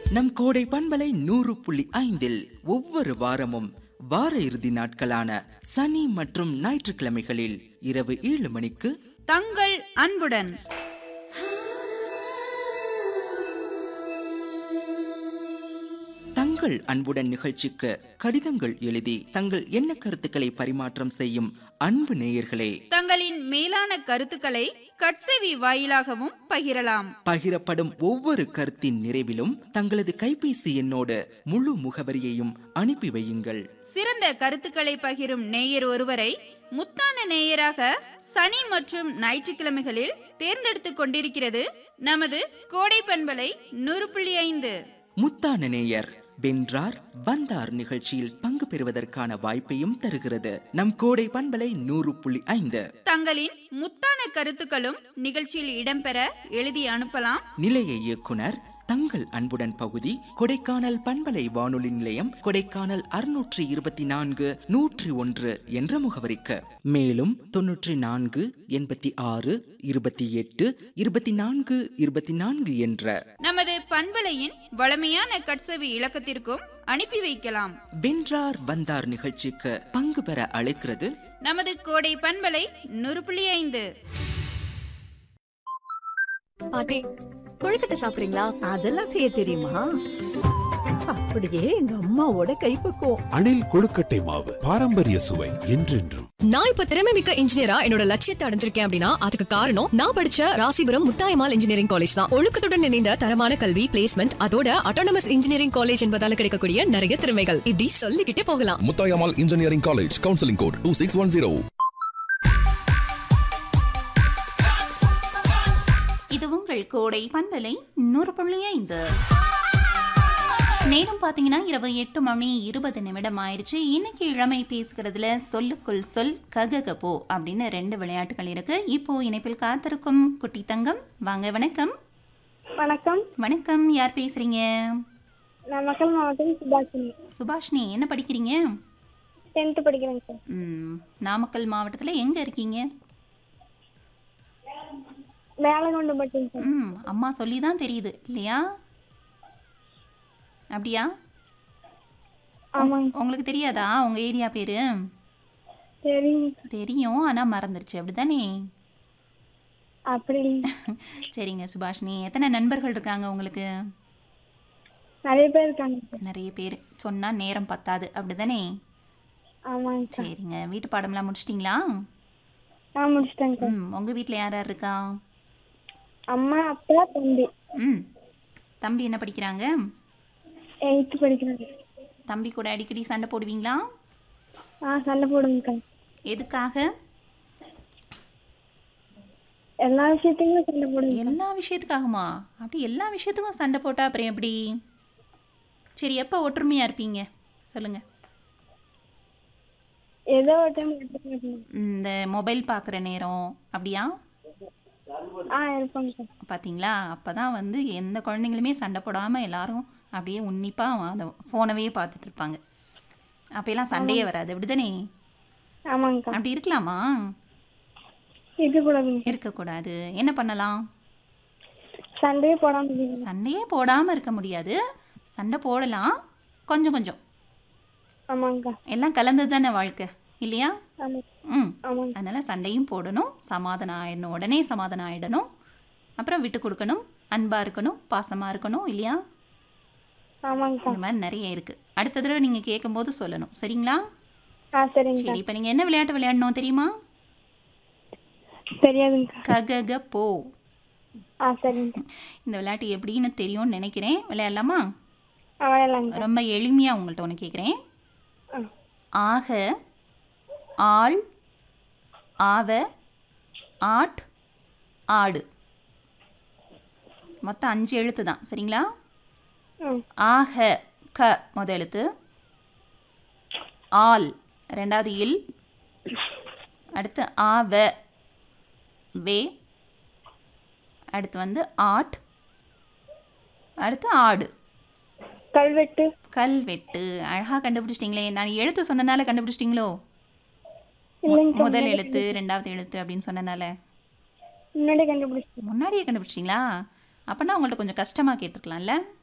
நம் கோடை பண்பலை நூறு புள்ளி ஐந்தில் ஒவ்வொரு வாரமும் வார இறுதி நாட்களான சனி மற்றும் ஞாயிற்றுக்கிழமைகளில் இரவு ஏழு மணிக்கு தங்கள் அன்புடன் தங்கள் அன்புடன் நிகழ்ச்சிக்கு கடிதங்கள் எழுதி தங்கள் எண்ண கருத்துக்களை பரிமாற்றம் செய்யும் அன்பு நேயர்களே தங்களின் மேலான கருத்துக்களை கட்செவி வாயிலாகவும் பகிரலாம் பகிரப்படும் ஒவ்வொரு கருத்தின் நிறைவிலும் தங்களது கைபேசி எண்ணோடு முழு முகவரியையும் அனுப்பி வையுங்கள் சிறந்த கருத்துக்களை பகிரும் நேயர் ஒருவரை முத்தான நேயராக சனி மற்றும் ஞாயிற்றுக்கிழமைகளில் தேர்ந்தெடுத்துக் கொண்டிருக்கிறது நமது கோடை பண்பலை நூறு புள்ளி ஐந்து முத்தான நேயர் வென்றார் வந்தார் நிகழ்ச்சியில் பங்கு பெறுவதற்கான வாய்ப்பையும் தருகிறது நம் கோடை பண்பலை நூறு புள்ளி ஐந்து தங்களின் முத்தான கருத்துக்களும் நிகழ்ச்சியில் இடம்பெற எழுதி அனுப்பலாம் நிலைய இயக்குனர் தங்கள் அன்புடன் பகுதி கொடைக்கானல் பண்பலை வானொலி நிலையம் கொடைக்கானல் அறுநூற்றி இருபத்தி நான்கு நூற்றி ஒன்று என்ற முகவரிக்கு மேலும் தொன்னூற்றி நான்கு எண்பத்தி ஆறு இருபத்தி எட்டு இருபத்தி நான்கு இருபத்தி நான்கு என்ற நமது பண்பலையின் வளமையான கட்செவி இலக்கத்திற்கும் அனுப்பி வைக்கலாம் வென்றார் வந்தார் நிகழ்ச்சிக்கு பங்கு பெற அழைக்கிறது நமது கோடை பண்பலை நூறு புள்ளி ஐந்து பாட்டி கொழுக்கட்டை சாப்பிடுறீங்களா அதெல்லாம் செய்ய தெரியுமா அப்படியே எங்க அம்மாவோட கைப்பக்குவம் அணில் கொழுக்கட்டை மாவு பாரம்பரிய சுவை என்றென்றும் நான் இப்ப திறமை மிக்க இன்ஜினியரா என்னோட லட்சியத்தை அடைஞ்சிருக்கேன் அப்படின்னா அதுக்கு காரணம் நான் படிச்ச ராசிபுரம் முத்தாயமால் இன்ஜினியரிங் காலேஜ் தான் ஒழுக்கத்துடன் இணைந்த தரமான கல்வி பிளேஸ்மெண்ட் அதோட அட்டானமஸ் இன்ஜினியரிங் காலேஜ் என்பதால கிடைக்கக்கூடிய நிறைய திறமைகள் இப்படி சொல்லிக்கிட்டே போகலாம் Muthayammal engineering college counselling code two six one zero இது உங்கள் கோடை பண்பலை நூறு புள்ளி ஐந்து நேரம் பார்த்தீங்கன்னா இரவு எட்டு மணி இருபது நிமிடம் ஆயிடுச்சு இன்னைக்கு இளமை பேசுகிறதுல சொல்லுக்குள் சொல் கககபோ அப்படின்னு ரெண்டு விளையாட்டுகள் இருக்கு இப்போ இணைப்பில் காத்திருக்கும் குட்டி தங்கம் வாங்க வணக்கம் வணக்கம் வணக்கம் யார் பேசுறீங்க நான் மக்கள் மாவட்டம் சுபாஷினி சுபாஷினி என்ன படிக்கிறீங்க டென்த்து படிக்கிறேங்க சார் ம், நாமக்கல் மாவட்டத்தில் எங்கே இருக்கீங்க வேலைக்கொண்டு மட்டும் சார் ம் அம்மா சொல்லி தான் தெரியுது இல்லையா அப்படியா ஆமாங்க உங்களுக்கு தெரியாதா உங்கள் ஏரியா பேர் சரிங்க தெரியும் ஆனால் மறந்துருச்சு அப்படிதானே அப்படி இல்லைங்க. சரிங்க சுபாஷினி எத்தனை நண்பர்கள் இருக்காங்க உங்களுக்கு நிறைய பேர் இருக்காங்க சார் நிறைய பேர் சொன்னால் நேரம் பத்தாது அப்படிதானே ஆமாங்க சார் சரிங்க வீட்டு பாடம்லாம் முடிச்சிட்டிங்களா நான் முடிச்சிட்டேங்க சார் ம் உங்கள் வீட்டில் யார் யார் இருக்கா அம்மா அப்பா தம்பி ம் தம்பி என்ன படிக்கிறாங்க எயித்து படிக்கிறாங்க தம்பி கூட அடிக்கடி சண்டை போடுவீங்களா ஆ சண்டை போடுங்கக்கா எதுக்காக எல்லா விஷயத்தையும் சண்டை போடுங்க எல்லா விஷயத்துக்காகமா அப்படி எல்லா விஷயத்துக்கும் சண்டை போட்டால் அப்புறம் எப்படி சரி எப்போ ஒற்றுமையாக இருப்பீங்க சொல்லுங்கள் ஏதோ ஒரு டைம் எடுத்துக்கணும் இந்த மொபைல் பார்க்குற நேரம் அப்படியா ஆ இருப்பாங்க சார் பார்த்தீங்களா அப்போ தான் வந்து எந்த குழந்தைங்களுமே சண்டை போடாமல் எல்லாரும் அப்படியே உன்னிப்பாக அந்த ஃபோனவே பார்த்துட்டு இருப்பாங்க அப்போல்லாம் சண்டையே வராது அப்படிதானே ஆமாங்கக்கா அப்படி இருக்கலாமா இருக்கக்கூடாதுங்க சார் இருக்கக்கூடாது என்ன பண்ணலாம் சண்டையே போடாமல் இருக்கணும் சண்டையே போடாமல் இருக்க முடியாது சண்டை போடலாம் கொஞ்சம் கொஞ்சம் ஆமாங்கக்கா எல்லாம் கலந்தது தானே வாழ்க்கை இல்லையா ஆமாம் ம் ஆமாங்க அதனால் சண்டையும் போடணும் சமாதானம் ஆயிடணும் உடனே சமாதானம் ஆயிடணும் அப்புறம் விட்டு கொடுக்கணும் அன்பாக இருக்கணும் பாசமாக இருக்கணும் இல்லையா ஆமாங்கக்கா இந்த மாதிரி நிறைய இருக்குது அடுத்த தடவை நீங்கள் கேட்கும்போது சொல்லணும் சரிங்களா ஆ சரிங்கக்கா சரி இப்போ நீங்கள் என்ன விளையாட்டு விளையாடணும் தெரியுமா தெரியாதுங்கக்கா ககக போ ஆ சரிங்கக்கா இந்த விளையாட்டு எப்படின்னு தெரியும்னு நினைக்கிறேன் விளையாடலாமா ஆ விளையாடலாங்கக்கா ரொம்ப எளிமையாக உங்கள்கிட்ட ஒன்று கேட்குறேன் ஆ ஆக ஆள் ஆவ ஆட் ஆடு மொத்தம் அஞ்சு எழுத்து தான் சரிங்களா ம் ஆக க முத எழுத்து ஆல் ரெண்டாவது இல் அடுத்து ஆவ வே அடுத்து வந்து ஆட் அடுத்து ஆடு கல்வெட்டு கல்வெட்டு அழகாக கண்டுபிடிச்சிட்டிங்களே நான் எழுத்து சொன்னனால கண்டுபிடிச்சிட்டிங்களோ மு- இல்லைங்கக்கா முதல் எழுத்து ரெண்டாவது எழுத்து அப்படின்னு சொன்னனால முன்னாடி கண்டுபிடிச்சிட்டேன் முன்னாடியே கண்டுபிடிச்சிங்களா அப்போனா உங்கள்ட்ட கொஞ்சம் கஷ்டமாக கேட்டிருக்கலாம்ல